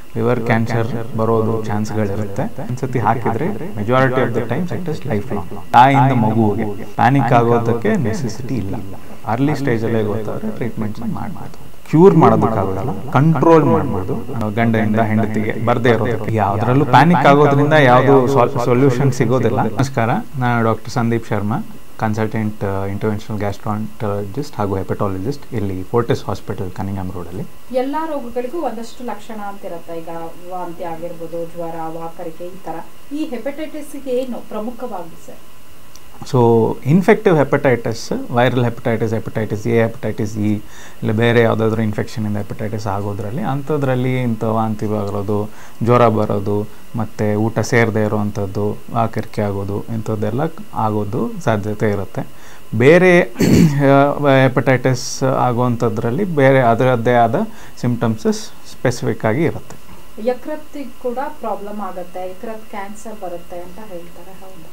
liver cancer ಬರೋದು ಚಾನ್ಸ್ಗಳಿರುತ್ತೆ ಒಂದ್ಸತಿ ಹಾಕಿದ್ರೆ majority of the times it is life long ತಾಯಿಯಿಂದ ಮಗುವಿಗೆ ಪ್ಯಾನಿಕ್ ಆಗೋದಕ್ಕೆ ನೆಸೆಸಿಟಿ ಇಲ್ಲ ಅರ್ಲಿ ಸ್ಟೇಜಲ್ಲೇ ಗೊತ್ತಾದ್ರೆ ಟ್ರೀಟ್ಮೆಂಟ್ಸ್ ಮಾಡ್ಬೋದು ಕ್ಯೂರ್ ಮಾಡೋದಕ್ಕಾಗೋದಲ್ಲ ಕಂಟ್ರೋಲ್ ಮಾಡ್ಬೋದು ಗಂಡನಿಂದ ಹೆಂಡತಿಗೆ ಬರ್ದೇ ಇರೋದಕ್ಕೆ ಯಾವ್ದ್ರಲ್ಲೂ ಪ್ಯಾನಿಕ್ ಆಗೋದ್ರಿಂದ ಯಾವುದು ಸೊಲ್ಯೂಷನ್ ಸಿಗೋದಿಲ್ಲ ನಮಸ್ಕಾರ ನಾನು doctor Sandeep Sharma consultant interventional gastroenterologist ಹಾಗೂ ಹೆಪಟಾಲಜಿಸ್ಟ್ ಇಲ್ಲಿ ಫೋರ್ಟಿಸ್ ಹಾಸ್ಪಿಟಲ್ ಕನಿಂಗಮ್ ರೋಡಲ್ಲಿ ಎಲ್ಲ ರೋಗಗಳಿಗೂ ಒಂದಷ್ಟು ಲಕ್ಷಣ ಅಂತ ಇರುತ್ತೆ ಈಗ ವಾಂತಿ ಆಗಿರ್ಬೋದು ಜ್ವರ ವಾಕರಿಕೆ ಈ ತರ ಈ ಹೆಪಟೈಟಿಸ್ಗೆ ಏನು ಪ್ರಮುಖವಾಗಿ sir so infective hepatitis viral hepatitis hepatitis A hepatitis E ಇಲ್ಲ ಬೇರೆ ಯಾವುದಾದ್ರೂ ಇನ್ಫೆಕ್ಷನಿಂದ ಹೆಪಟೈಟಿಸ್ ಆಗೋದ್ರಲ್ಲಿ ಅಂಥದ್ರಲ್ಲಿ ಇಂಥ ವಾಂತಿ ಬರೋದು ಜ್ವರ ಬರೋದು ಮತ್ತು ಊಟ ಸೇರದೇ ಇರೋವಂಥದ್ದು ಆಕರಿಕೆ ಆಗೋದು ಇಂಥದ್ದೆಲ್ಲ ಆಗೋದು ಸಾಧ್ಯತೆ ಇರುತ್ತೆ ಬೇರೆ ಹೆಪಟೈಟಿಸ್ ಆಗುವಂಥದ್ರಲ್ಲಿ ಬೇರೆ ಅದರದ್ದೇ ಆದ ಸಿಮ್ಟಮ್ಸಸ್ ಸ್ಪೆಸಿಫಿಕ್ ಆಗಿ ಇರುತ್ತೆ ಯಕೃತ್ತಿಗೆ ಕೂಡ ಪ್ರಾಬ್ಲಮ್ ಆಗುತ್ತೆ ಯಕೃತ್ ಕ್ಯಾನ್ಸರ್ ಬರುತ್ತೆ ಅಂತ ಹೇಳ್ತಾರೆ ಹೌದಾ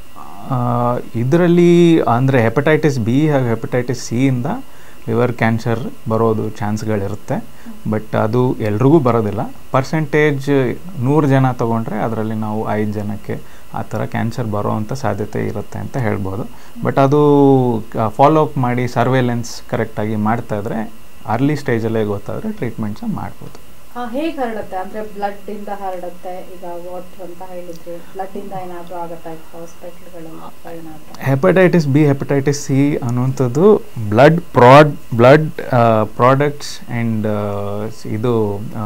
ಇದರಲ್ಲಿ ಅಂದರೆ ಹೆಪಟೈಟಿಸ್ ಬಿ ಹಾಗೂ ಹೆಪಟೈಟಿಸ್ ಸಿಯಿಂದ ಲಿವರ್ ಕ್ಯಾನ್ಸರ್ ಬರೋದು ಚಾನ್ಸ್ಗಳಿರುತ್ತೆ ಬಟ್ ಅದು ಎಲ್ರಿಗೂ ಬರೋದಿಲ್ಲ ಪರ್ಸೆಂಟೇಜ್ ನೂರು ಜನ ತೊಗೊಂಡ್ರೆ ಅದರಲ್ಲಿ ನಾವು ಐದು ಜನಕ್ಕೆ ಆ ಥರ ಕ್ಯಾನ್ಸರ್ ಬರೋವಂಥ ಸಾಧ್ಯತೆ ಇರುತ್ತೆ ಅಂತ ಹೇಳ್ಬೋದು ಬಟ್ ಅದು ಫಾಲೋ ಅಪ್ ಮಾಡಿ ಸರ್ವೇಲೆನ್ಸ್ ಕರೆಕ್ಟಾಗಿ ಮಾಡ್ತಾ ಇದ್ರೆ ಅರ್ಲಿ ಸ್ಟೇಜಲ್ಲೇ ಗೊತ್ತಾದರೆ ಟ್ರೀಟ್ಮೆಂಟ್ಸ ಮಾಡ್ಬೋದು ಹೇಗೆ ಹರಡುತ್ತೆ ಅಂದ್ರೆ ಬ್ಲಡ್ ಇಂದ ಹರಡುತ್ತೆ ಈಗ ವಾಟ್ ಅಂತ ಹೇಳಿದ್ರಿ ಬ್ಲಡ್ ಇಂದ ಏನಾದ್ರೂ ಆಗುತ್ತಾ ಹಾಸ್ಪಿಟಲ್ಗಳಲ್ಲಿ ಏನಾದ್ರೂ ಹೆಪಟೈಟಿಸ್ ಬಿ ಹೆಪಟೈಟಿಸ್ ಸಿ ಅನ್ನುವಂಥದ್ದು blood prod blood products and ಇದು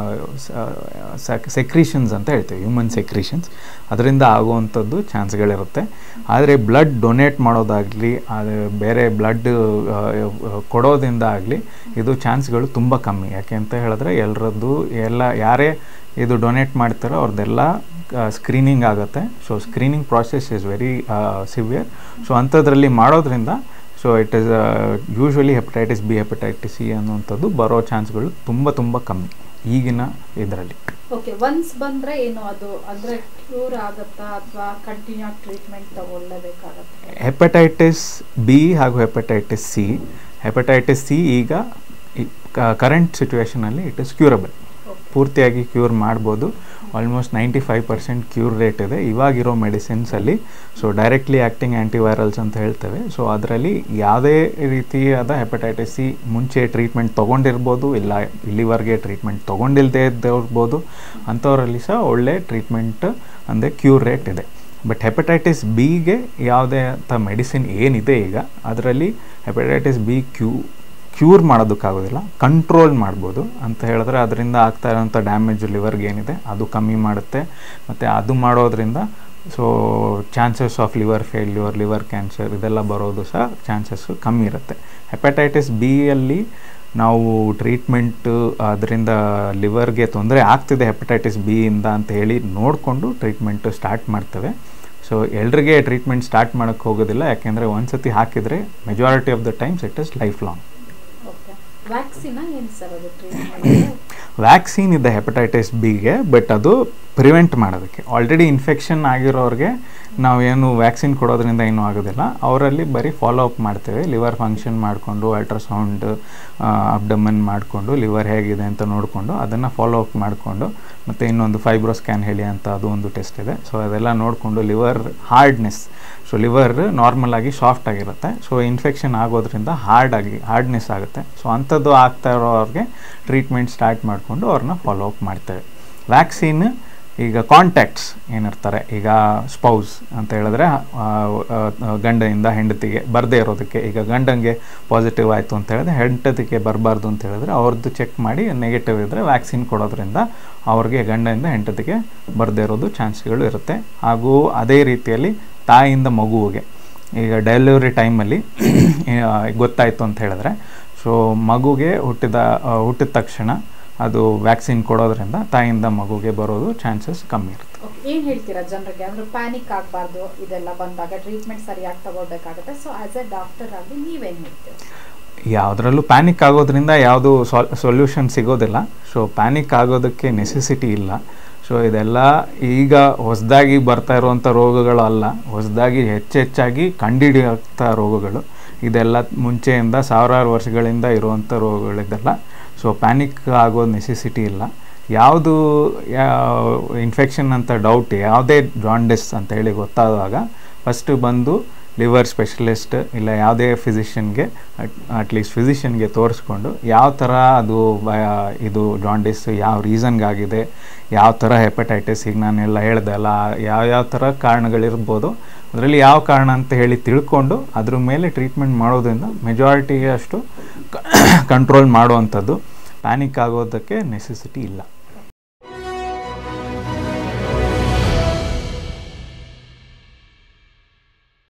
ಸೆಕ್ರೀಷನ್ಸ್ ಅಂತ ಹೇಳ್ತೀವಿ ಹ್ಯೂಮನ್ ಸೆಕ್ರೀಷನ್ಸ್ ಅದರಿಂದ ಆಗುವಂಥದ್ದು ಚಾನ್ಸ್ಗಳಿರುತ್ತೆ ಆದರೆ ಬ್ಲಡ್ ಡೊನೇಟ್ ಮಾಡೋದಾಗಲಿ ಅದು ಬೇರೆ ಬ್ಲಡ್ ಕೊಡೋದ್ರಿಂದ ಆಗಲಿ ಇದು ಚಾನ್ಸ್ಗಳು ತುಂಬ ಕಮ್ಮಿ ಯಾಕೆ ಅಂತ ಹೇಳಿದ್ರೆ ಎಲ್ಲರದ್ದು ಎಲ್ಲ ಯಾರೇ ಇದು ಡೊನೇಟ್ ಮಾಡ್ತಾರೋ ಅವ್ರದ್ದೆಲ್ಲ ಸ್ಕ್ರೀನಿಂಗ್ ಆಗುತ್ತೆ so screening process is very severe so ಅಂಥದ್ರಲ್ಲಿ ಮಾಡೋದ್ರಿಂದ so it is usually hepatitis B hepatitis C ಅನ್ನುವಂಥದ್ದು ಬರೋ ಚಾನ್ಸ್ಗಳು ತುಂಬ ತುಂಬ ಕಮ್ಮಿ ಈಗಿನ ಇದರಲ್ಲಿ ಓಕೆ ಒನ್ಸ್ ಬಂದ್ರೆ ಏನು ಅದು ಅಂದ್ರೆ ಕ್ಯೂರ್ ಆಗುತ್ತಾ ಅಥವಾ ಕಂಟಿನ್ಯೂ ಟ್ರೀಟ್ಮೆಂಟ್ ತಗೊಳ್ಳೇಬೇಕಾಗತ್ತೆ ಹೆಪಟೈಟಿಸ್ ಬಿ ಹಾಗೂ ಹೆಪಟೈಟಿಸ್ ಸಿ ಹೆಪಟೈಟಿಸ್ ಸಿ ಈಗ ಕರೆಂಟ್ ಸಿಚುವೇಷನಲ್ಲಿ ಇಟ್ ಇಸ್ ಕ್ಯೂರಬಲ್ ಪೂರ್ತಿಯಾಗಿ ಕ್ಯೂರ್ ಮಾಡ್ಬೋದು almost ninety five percent cure rate ಇದೆ ಇವಾಗಿರೋ ಮೆಡಿಸಿನ್ಸಲ್ಲಿ ಸೊ ಡೈರೆಕ್ಟ್ಲಿ ಆ್ಯಕ್ಟಿಂಗ್ ಆ್ಯಂಟಿವೈರಲ್ಸ್ ಅಂತ ಹೇಳ್ತೇವೆ ಸೊ ಅದರಲ್ಲಿ ಯಾವುದೇ ರೀತಿಯಾದ ಹೆಪಟೈಟಿಸ್ ಸಿ ಮುಂಚೆ ಟ್ರೀಟ್ಮೆಂಟ್ ತೊಗೊಂಡಿರ್ಬೋದು ಇಲ್ಲ ಇಲ್ಲಿವರೆಗೆ ಟ್ರೀಟ್ಮೆಂಟ್ ತೊಗೊಂಡಿಲ್ಲದೆ ಇರ್ಬೋದು ಅಂಥವರಲ್ಲಿ ಸಹ ಒಳ್ಳೆ ಟ್ರೀಟ್ಮೆಂಟ್ ಅಂದರೆ ಕ್ಯೂರ್ ರೇಟ್ ಇದೆ ಬಟ್ ಹೆಪಟೈಟಿಸ್ ಬಿಗೆ ಯಾವುದೇ ಅಂತ ಮೆಡಿಸಿನ್ ಏನಿದೆ ಈಗ ಅದರಲ್ಲಿ ಹೆಪಟೈಟಿಸ್ ಬಿ ಕ್ಯೂ ಕ್ಯೂರ್ ಮಾಡೋದಕ್ಕಾಗೋದಿಲ್ಲ ಕಂಟ್ರೋಲ್ ಮಾಡ್ಬೋದು ಅಂತ ಹೇಳಿದ್ರೆ ಅದರಿಂದ ಆಗ್ತಾ ಇರೋಂಥ ಡ್ಯಾಮೇಜ್ ಲಿವರ್ಗೆ ಏನಿದೆ ಅದು ಕಮ್ಮಿ ಮಾಡುತ್ತೆ ಮತ್ತು ಅದು ಮಾಡೋದ್ರಿಂದ so chances of liver failure liver cancer ಇದೆಲ್ಲ ಬರೋದು ಸಹ ಚಾನ್ಸಸ್ಸು ಕಮ್ಮಿ ಇರುತ್ತೆ ಹೆಪಟೈಟಿಸ್ ಬಿಯಲ್ಲಿ ನಾವು ಟ್ರೀಟ್ಮೆಂಟ್ ಅದರಿಂದ ಲಿವರ್ಗೆ ತೊಂದರೆ ಆಗ್ತಿದೆ ಹೆಪಟೈಟಿಸ್ ಬಿಯಿಂದ ಅಂತ ಹೇಳಿ ನೋಡಿಕೊಂಡು ಟ್ರೀಟ್ಮೆಂಟು ಸ್ಟಾರ್ಟ್ ಮಾಡ್ತೇವೆ ಸೊ ಎಲ್ರಿಗೆ ಟ್ರೀಟ್ಮೆಂಟ್ ಸ್ಟಾರ್ಟ್ ಮಾಡೋಕ್ಕೆ ಹೋಗೋದಿಲ್ಲ ಯಾಕೆಂದರೆ ಒಂದು ಸತಿ ಹಾಕಿದರೆ majority of the times it is life long okay vaccine ಏನು ಸರ್ ಅದು ಟ್ರೀಟ್ಮೆಂಟ್ ವ್ಯಾಕ್ಸಿನ್ ಇದೆ ಹೆಪಟೈಟಿಸ್ ಬಿಗೆ ಬಟ್ ಅದು ಪ್ರಿವೆಂಟ್ ಮಾಡೋದಕ್ಕೆ ಆಲ್ರೆಡಿ ಇನ್ಫೆಕ್ಷನ್ ಆಗಿರೋರಿಗೆ ನಾವೇನು ವ್ಯಾಕ್ಸಿನ್ ಕೊಡೋದ್ರಿಂದ ಏನೂ ಆಗೋದಿಲ್ಲ ಅವರಲ್ಲಿ ಬರೀ ಫಾಲೋ ಅಪ್ ಮಾಡ್ತೇವೆ ಲಿವರ್ ಫಂಕ್ಷನ್ ಮಾಡಿಕೊಂಡು ಅಲ್ಟ್ರಾಸೌಂಡ್ ಅಬ್ಡಮನ್ ಮಾಡಿಕೊಂಡು ಲಿವರ್ ಹೇಗಿದೆ ಅಂತ ನೋಡಿಕೊಂಡು ಅದನ್ನು ಫಾಲೋ ಅಪ್ ಮಾಡಿಕೊಂಡು ಮತ್ತು ಇನ್ನೊಂದು ಫೈಬ್ರೋ ಸ್ಕ್ಯಾನ್ ಹೇಳಿ ಅಂತ ಅದು ಒಂದು ಟೆಸ್ಟ್ ಇದೆ ಸೊ ಅದೆಲ್ಲ ನೋಡಿಕೊಂಡು liver hardness so liver normal ಆಗಿ ಸಾಫ್ಟ್ ಆಗಿರುತ್ತೆ ಸೊ ಇನ್ಫೆಕ್ಷನ್ ಆಗೋದ್ರಿಂದ ಹಾರ್ಡ್ ಆಗಿ ಹಾರ್ಡ್ನೆಸ್ ಆಗುತ್ತೆ ಸೊ ಅಂಥದ್ದು ಆಗ್ತಾ ಇರೋರಿಗೆ ಟ್ರೀಟ್ಮೆಂಟ್ ಸ್ಟಾರ್ಟ್ ಮಾಡಿಕೊಂಡು ಅವ್ರನ್ನ ಫಾಲೋ ಅಪ್ ಮಾಡ್ತೇವೆ ವ್ಯಾಕ್ಸಿನ್ ಈಗ ಕಾಂಟ್ಯಾಕ್ಟ್ಸ್ ಏನಿರ್ತಾರೆ ಈಗ ಸ್ಪೌಸ್ ಅಂತ ಹೇಳಿದ್ರೆ ಗಂಡನಿಂದ ಹೆಂಡತಿಗೆ ಬರದೇ ಇರೋದಕ್ಕೆ ಈಗ ಗಂಡನಿಗೆ ಪಾಸಿಟಿವ್ ಆಯಿತು ಅಂತ ಹೇಳಿದ್ರೆ ಹೆಂಡತಿಗೆ ಬರಬಾರ್ದು ಅಂತ ಹೇಳಿದ್ರೆ ಅವ್ರದ್ದು ಚೆಕ್ ಮಾಡಿ ನೆಗೆಟಿವ್ ಇದ್ದರೆ ವ್ಯಾಕ್ಸಿನ್ ಕೊಡೋದ್ರಿಂದ ಅವ್ರಿಗೆ ಗಂಡನಿಂದ ಹೆಂಡತಿಗೆ ಬರದೇ ಇರೋದು ಚಾನ್ಸ್ಗಳು ಇರುತ್ತೆ ಹಾಗೂ ಅದೇ ರೀತಿಯಲ್ಲಿ ತಾಯಿಯಿಂದ ಮಗುವಿಗೆ ಈಗ ಡೆಲಿವರಿ ಟೈಮಲ್ಲಿ ಗೊತ್ತಾಯಿತು ಅಂತ ಹೇಳಿದ್ರೆ ಸೊ ಮಗುಗೆ ಹುಟ್ಟಿದ ಹುಟ್ಟಿದ ತಕ್ಷಣ ಅದು ವ್ಯಾಕ್ಸಿನ್ ಕೊಡೋದ್ರಿಂದ ತಾಯಿಯಿಂದ ಮಗುಗೆ ಬರೋದು ಚಾನ್ಸಸ್ ಕಮ್ಮಿ ಇರುತ್ತೆ ಏನು ಹೇಳ್ತೀರಾ ಜನರಿಗೆ ಅಂದ್ರೆ ಪ್ಯಾನಿಕ್ ಆಗಬಾರ್ದು ಇದೆಲ್ಲ ಬಂದಾಗ ಟ್ರೀಟ್ಮೆಂಟ್ ಸರಿಯಾಗಿ ತಗೊಳ್ಬೇಕಾಗುತ್ತೆ ಸೊ ಆಸ್ ಎ ಡಾಕ್ಟರ್ ಆಗಿ ನೀವೇನು ಹೇಳ್ತೀರಾ ಯಾವುದ್ರಲ್ಲೂ ಪ್ಯಾನಿಕ್ ಆಗೋದ್ರಿಂದ ಯಾವುದು ಸೊಲ್ಯೂಷನ್ ಸಿಗೋದಿಲ್ಲ ಸೊ ಪ್ಯಾನಿಕ್ ಆಗೋದಕ್ಕೆ ನೆಸೆಸಿಟಿ ಇಲ್ಲ ಸೊ ಇದೆಲ್ಲ ಈಗ ಹೊಸದಾಗಿ ಬರ್ತಾ ಇರುವಂಥ ರೋಗಗಳು ಅಲ್ಲ ಹೊಸದಾಗಿ ಹೆಚ್ಚೆಚ್ಚಾಗಿ ಕಂಡುಹಿಡಿಯುವಂಥ ರೋಗಗಳು ಇದೆಲ್ಲ ಮುಂಚೆಯಿಂದ ಸಾವಿರಾರು ವರ್ಷಗಳಿಂದ ಇರುವಂಥ ರೋಗಗಳಿದೆಲ್ಲ ಸೊ ಪ್ಯಾನಿಕ್ ಆಗೋ ನೆಸೆಸಿಟಿ ಇಲ್ಲ ಯಾವುದು ಇನ್ಫೆಕ್ಷನ್ ಅಂತ ಡೌಟ್ ಯಾವುದೇ ಜಾಂಡಿಸ್ ಅಂತ ಹೇಳಿ ಗೊತ್ತಾದಾಗ ಫಸ್ಟ್ ಬಂದು ಲಿವರ್ ಸ್ಪೆಷಲಿಸ್ಟ್ ಇಲ್ಲ ಯಾವುದೇ ಫಿಸಿಷಿಯನ್ಗೆ ಅಟ್ಲೀಸ್ಟ್ ಫಿಸಿಷಿಯನ್ಗೆ ತೋರಿಸ್ಕೊಂಡು ಯಾವ ಥರ ಅದು ಬ- ಇದು ಜಾಂಡಿಸ್ ಯಾವ ರೀಸನ್ಗಾಗಿದೆ ಯಾವ ಥರ ಹೆಪಟೈಟಿಸ್ ಈಗ ನಾನೆಲ್ಲ ಹೇಳ್ದೆ ಅಲ್ಲ ಯಾವ ಯಾವ ಥರ ಕಾರಣಗಳಿರ್ಬೋದು ಅದರಲ್ಲಿ ಯಾವ ಕಾರಣ ಅಂತ ಹೇಳಿ ತಿಳ್ಕೊಂಡು ಅದ್ರ ಮೇಲೆ ಟ್ರೀಟ್ಮೆಂಟ್ ಮಾಡೋದ್ರಿಂದ ಮೆಜಾರಿಟಿಗೆ ಅಷ್ಟು ಕಂಟ್ರೋಲ್ ಮಾಡುವಂಥದ್ದು ಪ್ಯಾನಿಕ್ ಆಗೋದಕ್ಕೆ ನೆಸೆಸಿಟಿ ಇಲ್ಲ